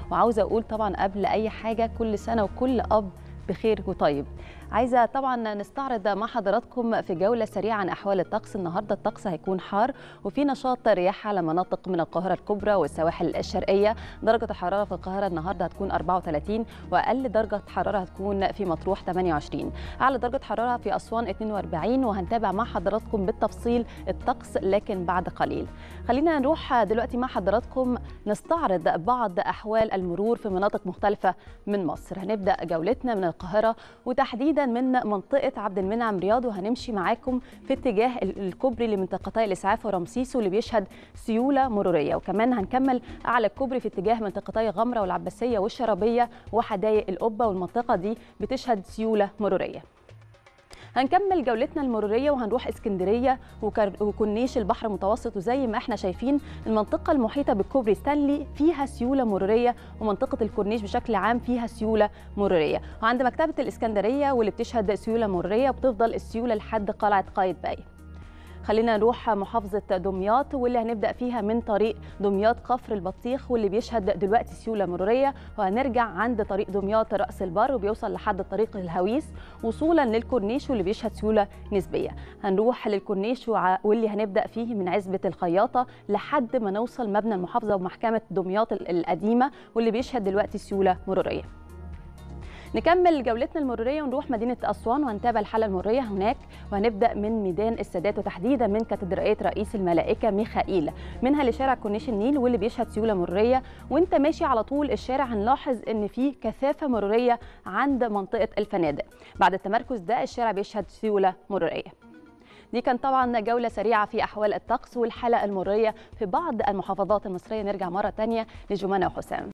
وعاوزه اقول طبعا قبل اي حاجه كل سنه وكل اب بخير وطيب عايزه طبعا نستعرض مع حضراتكم في جوله سريعه عن احوال الطقس النهارده الطقس هيكون حار وفي نشاط رياح على مناطق من القاهره الكبرى والسواحل الشرقيه درجه الحراره في القاهره النهارده هتكون 34 واقل درجه حراره هتكون في مطروح 28 اعلى درجه حراره في اسوان 42 وهنتابع مع حضراتكم بالتفصيل الطقس لكن بعد قليل خلينا نروح دلوقتي مع حضراتكم نستعرض بعض احوال المرور في مناطق مختلفه من مصر هنبدا جولتنا من القاهره وتحديدا من منطقه عبد المنعم رياض وهنمشي معاكم في اتجاه الكوبري لمنطقتي الاسعاف ورمسيس واللي بيشهد سيوله مروريه وكمان هنكمل اعلى الكوبري في اتجاه منطقتي غمره والعباسيه والشرابيه وحدائق القبه والمنطقه دي بتشهد سيوله مروريه هنكمل جولتنا المرورية وهنروح اسكندرية وكورنيش البحر المتوسط وزي ما احنا شايفين المنطقة المحيطة بالكوبري ستانلي فيها سيولة مرورية ومنطقة الكورنيش بشكل عام فيها سيولة مرورية وعند مكتبة الإسكندرية واللي بتشهد سيولة مرورية وبتفضل السيولة لحد قلعة قايتباي خلينا نروح محافظة دمياط واللي هنبدأ فيها من طريق دمياط كفر البطيخ واللي بيشهد دلوقتي سيولة مرورية وهنرجع عند طريق دمياط رأس البر وبيوصل لحد طريق الهويس وصولا للكورنيش واللي بيشهد سيولة نسبية هنروح للكورنيش واللي هنبدأ فيه من عزبة الخياطة لحد ما نوصل مبنى المحافظة ومحكمة دمياط القديمة واللي بيشهد دلوقتي سيولة مرورية نكمل جولتنا المروريه ونروح مدينه اسوان وهنتابع الحاله المروريه هناك وهنبدا من ميدان السادات وتحديدا من كاتدرائيه رئيس الملائكه ميخائيل منها لشارع كورنيش النيل واللي بيشهد سيوله مروريه وانت ماشي على طول الشارع هنلاحظ ان في كثافه مروريه عند منطقه الفنادق بعد التمركز ده الشارع بيشهد سيوله مروريه دي كان طبعا جولة سريعة في أحوال الطقس والحالة المرورية في بعض المحافظات المصرية نرجع مرة تانية لجمانة وحسام